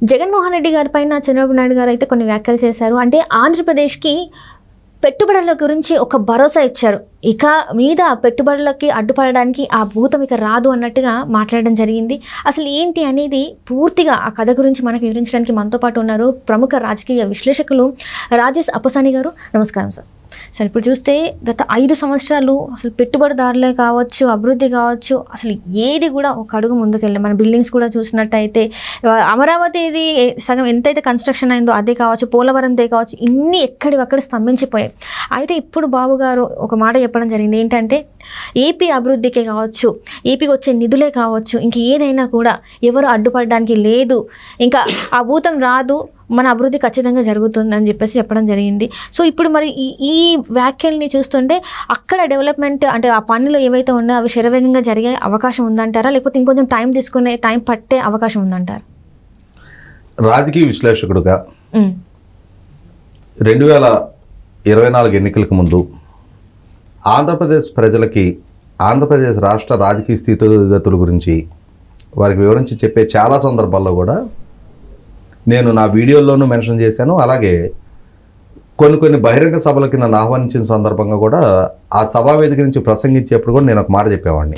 జగన్మోహన్ రెడ్డి గారి పైన చంద్రబాబు నాయుడు గారు అయితే కొన్ని వ్యాఖ్యలు చేశారు అంటే ఆంధ్రప్రదేశ్కి పెట్టుబడుల గురించి ఒక భరోసా ఇచ్చారు ఇక మీద పెట్టుబడులకి అడ్డుపడడానికి ఆ భూతం ఇక రాదు అన్నట్టుగా మాట్లాడడం జరిగింది అసలు ఏంటి అనేది పూర్తిగా ఆ కథ గురించి మనకు వివరించడానికి మనతో పాటు ఉన్నారు ప్రముఖ రాజకీయ విశ్లేషకులు రాజేష్ అప్పసాని గారు నమస్కారం సార్ సార్ ఇప్పుడు చూస్తే గత ఐదు సంవత్సరాలు అసలు పెట్టుబడిదారులే కావచ్చు అభివృద్ధి కావచ్చు అసలు ఏది కూడా ఒక అడుగు ముందుకెళ్ళి మన బిల్డింగ్స్ కూడా చూసినట్టయితే ఆ, అమరావతి ఇది సగం ఎంతైతే కన్స్ట్రక్షన్ అయిందో అదే కావచ్చు పోలవరందే కావచ్చు ఇన్ని ఎక్కడివక్కడ స్తంభించిపోయాయి అయితే ఇప్పుడు బాబు గారు ఒక మాట చెప్పడం జరిగింది ఏంటంటే ఏపీ అభివృద్ధికే కావచ్చు ఏపీకి వచ్చే నిధులే కావచ్చు ఇంక ఏదైనా కూడా ఎవరు అడ్డుపడడానికి లేదు ఇంకా ఆ భూతం రాదు మన అభివృద్ధి ఖచ్చితంగా జరుగుతుంది అని చెప్పేసి చెప్పడం జరిగింది సో ఇప్పుడు మరి ఈ ఈ వ్యాఖ్యల్ని చూస్తుంటే అక్కడ డెవలప్మెంట్ అంటే ఆ పనులు ఏవైతే ఉన్నాయో అవి శరవేగంగా జరిగే అవకాశం ఉందంటారా లేకపోతే ఇంకొంచెం టైం తీసుకునే టైం పట్టే అవకాశం ఉందంటారా రాజకీయ విశ్లేషకుడుగా ఉమ్, రెండు వేల ఇరవై నాలుగు ఎన్నికలకు ముందు ఆంధ్రప్రదేశ్ ప్రజలకి ఆంధ్రప్రదేశ్ రాష్ట్ర రాజకీయ స్థితిగతుల గురించి వారికి వివరించి చెప్పే చాలా సందర్భాల్లో కూడా నేను నా వీడియోల్లోనూ మెన్షన్ చేశాను అలాగే కొన్ని కొన్ని బహిరంగ సభలకి నన్ను ఆహ్వానించిన సందర్భంగా కూడా ఆ సభా వేదిక నుంచి ప్రసంగించేప్పుడు కూడా నేను ఒక మాట చెప్పేవాడిని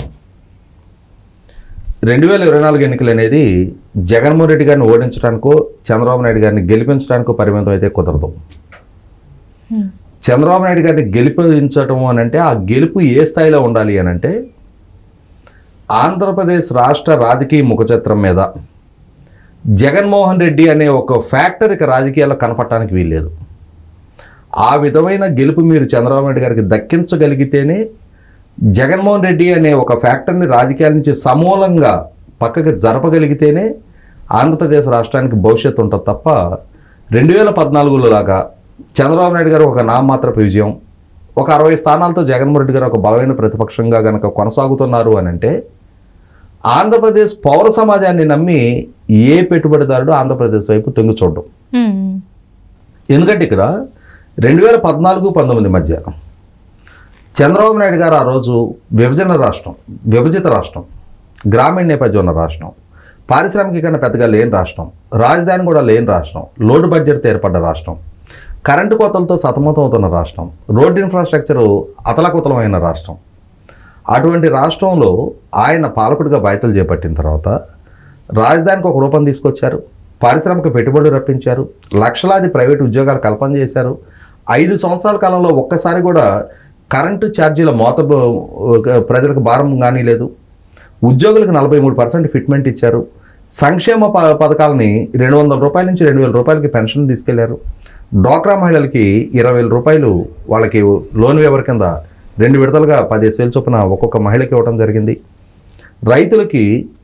రెండు వేల ఇరవై నాలుగు ఎన్నికలు అనేది జగన్మోహన్ రెడ్డి గారిని ఓడించడానికో చంద్రబాబు నాయుడు గారిని గెలిపించడానికో పరిమితం అయితే కుదరదు ఉమ్, చంద్రబాబు నాయుడు గారిని గెలిపించటం అని అంటే ఆ గెలుపు ఏ స్థాయిలో ఉండాలి అని అంటే ఆంధ్రప్రదేశ్ రాష్ట్ర రాజకీయ ముఖచిత్రం మీద జగన్మోహన్ రెడ్డి అనే ఒక ఫ్యాక్టర్ ఇక రాజకీయాల్లో కనపడటానికి వీల్లేదు ఆ విధమైన గెలుపు మీరు చంద్రబాబు నాయుడు గారికి దక్కించగలిగితేనే జగన్మోహన్ రెడ్డి అనే ఒక ఫ్యాక్టర్ని రాజకీయాల నుంచి సమూలంగా పక్కకి జరపగలిగితేనే ఆంధ్రప్రదేశ్ రాష్ట్రానికి భవిష్యత్తు ఉంటుంది తప్ప రెండు వేల పద్నాలుగులో లాగా చంద్రబాబు నాయుడు గారు ఒక నామాత్రపు విజయం ఒక అరవై స్థానాలతో జగన్మోహన్ రెడ్డి గారు ఒక బలమైన ప్రతిపక్షంగా గనక కొనసాగుతున్నారు అని అంటే ఆంధ్రప్రదేశ్ పౌర సమాజాన్ని నమ్మి ఏ పెట్టుబడిదారుడు ఆంధ్రప్రదేశ్ వైపు తొంగి చూడడం ఉమ్, ఎందుకంటే ఇక్కడ రెండు వేల పద్నాలుగు పంతొమ్మిది మధ్య చంద్రబాబు నాయుడు గారు ఆ రోజు విభజన రాష్ట్రం విభజిత రాష్ట్రం గ్రామీణ నేపథ్యం ఉన్న రాష్ట్రం పారిశ్రామికీకరణ పెద్దగా లేని రాష్ట్రం రాజధాని కూడా లేని రాష్ట్రం లోటు బడ్జెట్తో ఏర్పడ్డ రాష్ట్రం కరెంటు కోతలతో సతమతం అవుతున్న రాష్ట్రం రోడ్డు ఇన్ఫ్రాస్ట్రక్చరు అతలకుతలమైన రాష్ట్రం అటువంటి రాష్ట్రంలో ఆయన పాలకుడిగా బాధ్యతలు చేపట్టిన తర్వాత రాజధానికి ఒక రూపం తీసుకొచ్చారు పారిశ్రామిక పెట్టుబడులు రప్పించారు లక్షలాది ప్రైవేట్ ఉద్యోగాలు కల్పన చేశారు ఐదు సంవత్సరాల కాలంలో ఒక్కసారి కూడా కరెంటు ఛార్జీల మోత ప్రజలకు భారం కానీ లేదు ఉద్యోగులకు నలభై మూడు పర్సెంట్ ఫిట్మెంట్ ఇచ్చారు సంక్షేమ ప పథకాలని రెండు వందల రూపాయల నుంచి రెండు వేల రూపాయలకి పెన్షన్ తీసుకెళ్లారు డ్వాక్రా మహిళలకి ఇరవై వేల రూపాయలు వాళ్ళకి లోన్ వేవర్ కింద రెండు విడతలుగా పదిహేను వేలు చొప్పున ఒక్కొక్క మహిళకి ఇవ్వడం జరిగింది రైతులకి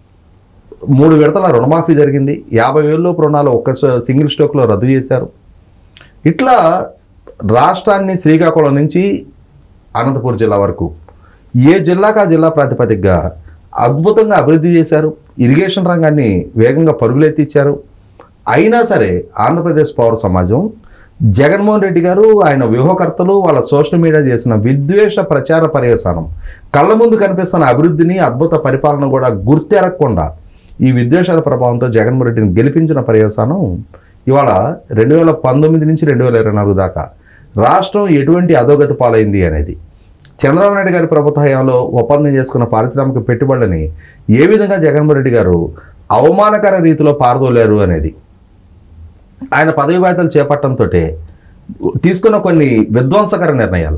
మూడు విడతల రుణమాఫీ జరిగింది యాభై వేలలోపు రుణాలు ఒక్క స- సింగిల్ స్టోక్లో రద్దు చేశారు ఇట్లా రాష్ట్రాన్ని శ్రీకాకుళం నుంచి అనంతపూర్ జిల్లా వరకు ఏ జిల్లాకు ఆ జిల్లా ప్రాతిపదికగా అద్భుతంగా అభివృద్ధి చేశారు ఇరిగేషన్ రంగాన్ని వేగంగా పరుగులెత్తిచ్చారు అయినా సరే ఆంధ్రప్రదేశ్ పౌర సమాజం జగన్మోహన్ రెడ్డి గారు ఆయన వ్యూహకర్తలు వాళ్ళ సోషల్ మీడియా చేసిన విద్వేష ప్రచార పర్యవసానం కళ్ళ ముందు కనిపిస్తున్న అభివృద్ధిని అద్భుత పరిపాలన కూడా గుర్తెరగకుండా ఈ విద్వేషాల ప్రభావంతో జగన్మోహన్ రెడ్డిని గెలిపించిన పర్యవసానం ఇవాళ రెండు వేల పంతొమ్మిది నుంచి రెండు వేల ఇరవై నాలుగు దాకా రాష్ట్రం ఎటువంటి అధోగతి పాలైంది అనేది చంద్రబాబు నాయుడు గారి ప్రభుత్వ హయాంలో ఒప్పందం చేసుకున్న పారిశ్రామిక పెట్టుబడులని ఏ విధంగా జగన్మోహన్ రెడ్డి గారు అవమానకర రీతిలో పారదోలారు అనేది ఆయన పదవి బాధ్యతలు చేపట్టడంతో తీసుకున్న కొన్ని విధ్వంసకర నిర్ణయాలు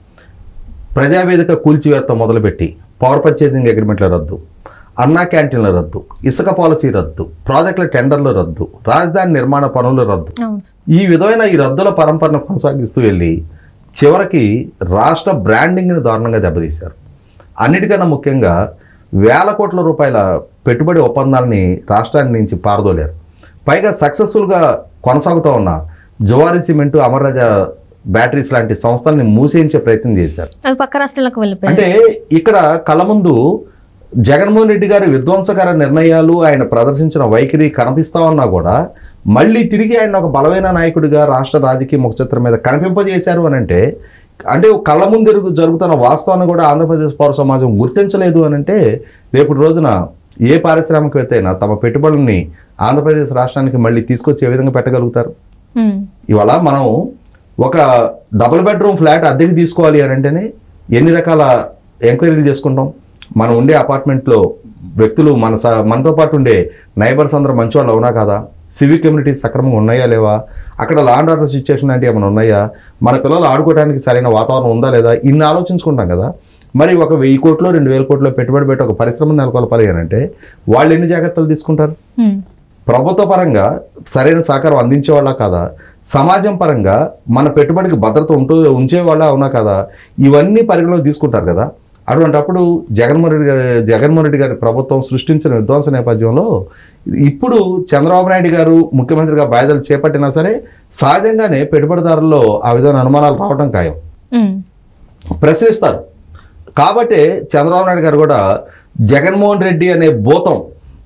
ప్రజావేదిక కూల్చివేత్త మొదలుపెట్టి పవర్ పర్చేసింగ్ అగ్రిమెంట్ల రద్దు అన్నా క్యాంటీన్ల రద్దు ఇసుక పాలసీ రద్దు ప్రాజెక్టుల టెండర్ల రద్దు రాజధాని నిర్మాణ పనుల రద్దు అవును ఈ విధమైన ఈ రద్దుల పరంపరను కొనసాగిస్తూ వెళ్ళి చివరికి రాష్ట్ర బ్రాండింగ్ని దారుణంగా దెబ్బతీశారు అన్నిటికన్నా ముఖ్యంగా వేల కోట్ల రూపాయల పెట్టుబడి ఒప్పందాలని రాష్ట్రాన్ని నుంచి పారదోలారు పైగా సక్సెస్ఫుల్గా కొనసాగుతూ ఉన్న జువారి సిమెంటు అమర్రాజా బ్యాటరీస్ లాంటి సంస్థల్ని మూసేయించే ప్రయత్నం చేశారు అది పక్క రాష్ట్రాలకు వెళ్ళిపోయాయి అంటే ఇక్కడ కళ్ళ ముందు జగన్మోహన్ రెడ్డి గారి విధ్వంసకర నిర్ణయాలు ఆయన ప్రదర్శించిన వైఖరి కనిపిస్తా ఉన్నా కూడా మళ్ళీ తిరిగి ఆయన ఒక బలమైన నాయకుడిగా రాష్ట్ర రాజకీయ ముఖచిత్రం మీద కనిపింపజేశారు అని అంటే అంటే కళ్ళ ముందు జరుగు జరుగుతున్న వాస్తవాన్ని కూడా ఆంధ్రప్రదేశ్ పౌర సమాజం గుర్తించలేదు అని అంటే రేపటి రోజున ఏ పారిశ్రామికవేత్త అయినా తమ పెట్టుబడుల్ని ఆంధ్రప్రదేశ్ రాష్ట్రానికి మళ్ళీ తీసుకొచ్చి ఏ విధంగా పెట్టగలుగుతారు ఉమ్, ఇవాళ మనం ఒక డబుల్ బెడ్రూమ్ ఫ్లాట్ అద్దెకి తీసుకోవాలి అని అంటేనే ఎన్ని రకాల ఎంక్వైరీలు చేసుకుంటాం మనం ఉండే అపార్ట్మెంట్లో వ్యక్తులు మన స మనతో పాటు ఉండే నైబర్స్ అందరూ మంచివాళ్ళు అవునా కాదా సివిక్ కమ్యూనిటీస్ సక్రమంగా ఉన్నాయా లేవా అక్కడ లా అండ్ ఆర్డర్ సిచ్యువేషన్ అంటే ఏమైనా ఉన్నాయా మన పిల్లలు ఆడుకోవడానికి సరైన వాతావరణం ఉందా లేదా ఇన్ని ఆలోచించుకుంటాం కదా మరి ఒక వెయ్యి కోట్లు రెండు వేల కోట్లు పెట్టుబడి పెట్టి ఒక పరిశ్రమ నెలకొల్పాలి అని అంటే వాళ్ళు ఎన్ని జాగ్రత్తలు తీసుకుంటారు ఉమ్, ప్రభుత్వ పరంగా సరైన సహకారం అందించేవాళ్ళ కాదా సమాజం పరంగా మన పెట్టుబడికి భద్రత ఉంటూ ఉంచేవాళ్ళ అవునా కదా ఇవన్నీ పరిగణలోకి తీసుకుంటారు కదా అటువంటప్పుడు జగన్మోహన్ రెడ్డి గారి జగన్మోహన్ రెడ్డి గారి ప్రభుత్వం సృష్టించిన విధ్వంస నేపథ్యంలో ఇప్పుడు చంద్రబాబు నాయుడు గారు ముఖ్యమంత్రిగా బాధ్యతలు చేపట్టినా సరే సహజంగానే పెట్టుబడిదారుల్లో ఆ విధమైన అనుమానాలు రావడం ఖాయం ఉమ్, ప్రశ్నిస్తారు కాబట్టి చంద్రబాబు నాయుడు గారు కూడా జగన్మోహన్ రెడ్డి అనే భూతం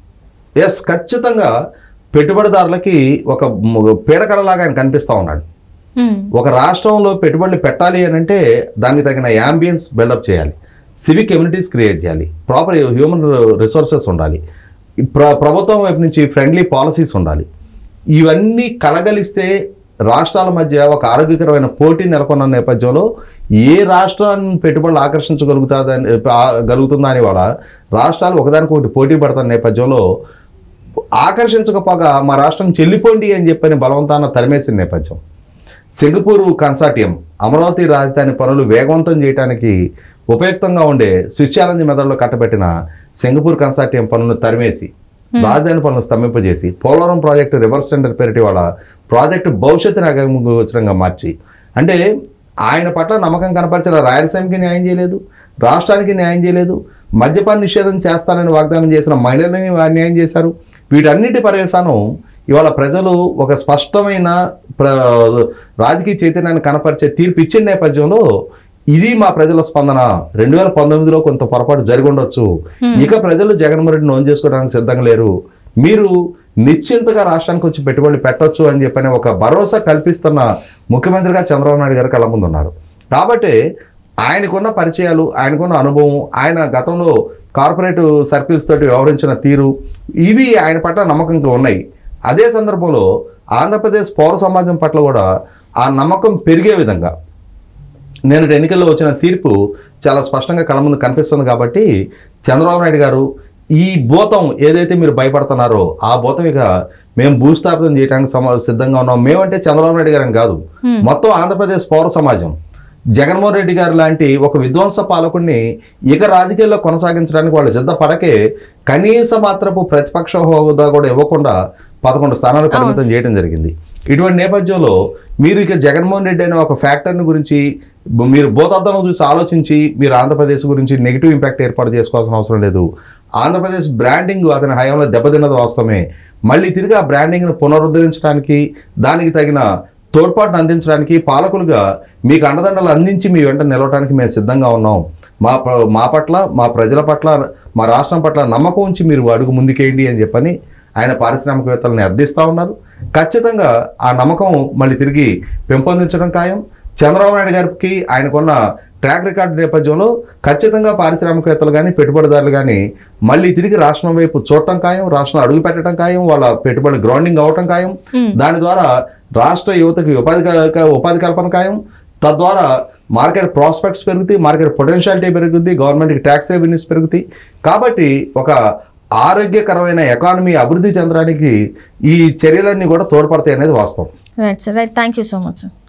ఎస్ ఖచ్చితంగా పెట్టుబడిదారులకి ఒక ము- పీడకలలాగా ఆయన కనిపిస్తూ ఉన్నాడు ఉమ్, ఒక రాష్ట్రంలో పెట్టుబడులు పెట్టాలి అని అంటే దానికి తగిన యాంబియన్స్ బిల్డప్ చేయాలి సివిక్ కమ్యూనిటీస్ క్రియేట్ చేయాలి ప్రాపర్ హ్యూమన్ రిసోర్సెస్ ఉండాలి ప్ర ప్రభుత్వం వైపు నుంచి ఫ్రెండ్లీ పాలసీస్ ఉండాలి ఇవన్నీ కలగలిస్తే రాష్ట్రాల మధ్య ఒక ఆరోగ్యకరమైన పోటీ నెలకొన్న నేపథ్యంలో ఏ రాష్ట్రాన్ని పెట్టుబడులు ఆకర్షించగలుగుతుందని ఆ- గలుగుతుందా అని వాళ్ళ రాష్ట్రాలు ఒకదానికొకటి పోటీ పడుతున్న నేపథ్యంలో ఆకర్షించకపోగా మా రాష్ట్రం చెల్లిపోండి అని చెప్పని బలవంతాన తరిమేసిన నేపథ్యం సింగపూర్ కన్సార్టియం అమరావతి రాజధాని పనులు వేగవంతం చేయడానికి ఉపయుక్తంగా ఉండే స్విచ్ ఛాలెంజ్ మెథడ్లో కట్టబెట్టిన సింగపూర్ కన్సార్టియం పనులను తరిమేసి రాజధాని పనులను స్తంభింపజేసి పోలవరం ప్రాజెక్టు రివర్స్ టెండర్ పేరిటి వాళ్ళ ప్రాజెక్టు భవిష్యత్తుని అగమగోచరంగా మార్చి అంటే ఆయన పట్ల నమ్మకం కనపరిచిన రాయలసీమకి న్యాయం చేయలేదు రాష్ట్రానికి న్యాయం చేయలేదు మద్యపాన నిషేధం చేస్తానని వాగ్దానం చేసిన మహిళలని న్యాయం చేశారు వీటన్నిటి పర్యవసానం ఇవాళ ప్రజలు ఒక స్పష్టమైన ప్ర రాజకీయ చైతన్యాన్ని కనపరిచే తీర్పు ఇచ్చిన నేపథ్యంలో ఇది మా ప్రజల స్పందన రెండు వేల పంతొమ్మిదిలో కొంత పొరపాటు జరిగి ఉండొచ్చు ఇక ప్రజలు జగన్మోహన్ రెడ్డి నోన్ చేసుకోవడానికి సిద్ధంగా లేరు మీరు నిశ్చింతగా రాష్ట్రానికి వచ్చి పెట్టుబడులు పెట్టొచ్చు అని చెప్పని ఒక భరోసా కల్పిస్తున్న ముఖ్యమంత్రిగా చంద్రబాబు నాయుడు గారు కళ్ళ ముందు ఉన్నారు కాబట్టి ఆయనకున్న పరిచయాలు ఆయనకున్న అనుభవం ఆయన గతంలో కార్పొరేట్ సర్కిల్స్ తోటి వ్యవహరించిన తీరు ఇవి ఆయన పట్ల నమ్మకంగా ఉన్నాయి అదే సందర్భంలో ఆంధ్రప్రదేశ్ పౌర సమాజం పట్ల కూడా ఆ నమ్మకం పెరిగే విధంగా నేను ఎన్నికల్లో వచ్చిన తీర్పు చాలా స్పష్టంగా కళ్ళ ముందు కనిపిస్తుంది కాబట్టి చంద్రబాబు నాయుడు గారు ఈ భూతం ఏదైతే మీరు భయపడుతున్నారో ఆ భూతం ఇక మేము భూస్థాపితం చేయడానికి సమ సిద్ధంగా ఉన్నాం మేమంటే చంద్రబాబు నాయుడు గారు అని కాదు మొత్తం ఆంధ్రప్రదేశ్ పౌర సమాజం జగన్మోహన్ రెడ్డి గారు లాంటి ఒక విధ్వంస పాలకుడిని ఇక రాజకీయాల్లో కొనసాగించడానికి వాళ్ళు సిద్ధపడకే కనీస మాత్రపు ప్రతిపక్ష హోదా కూడా ఇవ్వకుండా పదకొండు స్థానాలు పరిమితం చేయడం జరిగింది ఇటువంటి నేపథ్యంలో మీరు ఇక జగన్మోహన్ రెడ్డి అనే ఒక ఫ్యాక్టర్ని గురించి బ- మీరు భూతద్దంలో చూసి ఆలోచించి మీరు ఆంధ్రప్రదేశ్ గురించి నెగిటివ్ ఇంపాక్ట్ ఏర్పాటు చేసుకోవాల్సిన అవసరం లేదు ఆంధ్రప్రదేశ్ బ్రాండింగ్ అతని హయాంలో దెబ్బతిన్నది వాస్తవమే మళ్ళీ తిరిగి ఆ బ్రాండింగ్ను పునరుద్ధరించడానికి దానికి తగిన తోడ్పాటును అందించడానికి పాలకులుగా మీకు అండదండలు అందించి మీ వెంట నిలవడానికి మేము సిద్ధంగా ఉన్నాం మా ప్ర- మా పట్ల మా ప్రజల పట్ల మా రాష్ట్రం పట్ల నమ్మకం ఉంచి మీరు అడుగు ముందుకేయండి అని చెప్పని ఆయన పారిశ్రామికవేత్తలను అర్థిస్తూ ఉన్నారు ఖచ్చితంగా ఆ నమ్మకం మళ్ళీ తిరిగి పెంపొందించడం ఖాయం చంద్రబాబు నాయుడు గారికి ఆయనకున్న ట్రాక్ రికార్డు నేపథ్యంలో ఖచ్చితంగా పారిశ్రామికవేత్తలు కానీ పెట్టుబడిదారులు కానీ మళ్ళీ తిరిగి రాష్ట్రం వైపు చూడటం ఖాయం రాష్ట్రం అడుగు పెట్టడం ఖాయం వాళ్ళ పెట్టుబడి గ్రౌండింగ్ అవటం ఖాయం దాని ద్వారా రాష్ట్ర యువతకి ఉపాధి క- ఉపాధి కల్పన ఖాయం తద్వారా మార్కెట్ ప్రాస్పెక్ట్స్ పెరుగుతాయి మార్కెట్ పొటెన్షియాలిటీ పెరుగుద్ది గవర్నమెంట్కి ట్యాక్స్ రెవెన్యూస్ పెరుగుతాయి కాబట్టి ఒక ఆరోగ్యకరమైన ఎకానమీ అభివృద్ధి చెందడానికి ఈ చర్యలన్నీ కూడా తోడ్పడతాయి అనేది వాస్తవం right sir right thank you so much sir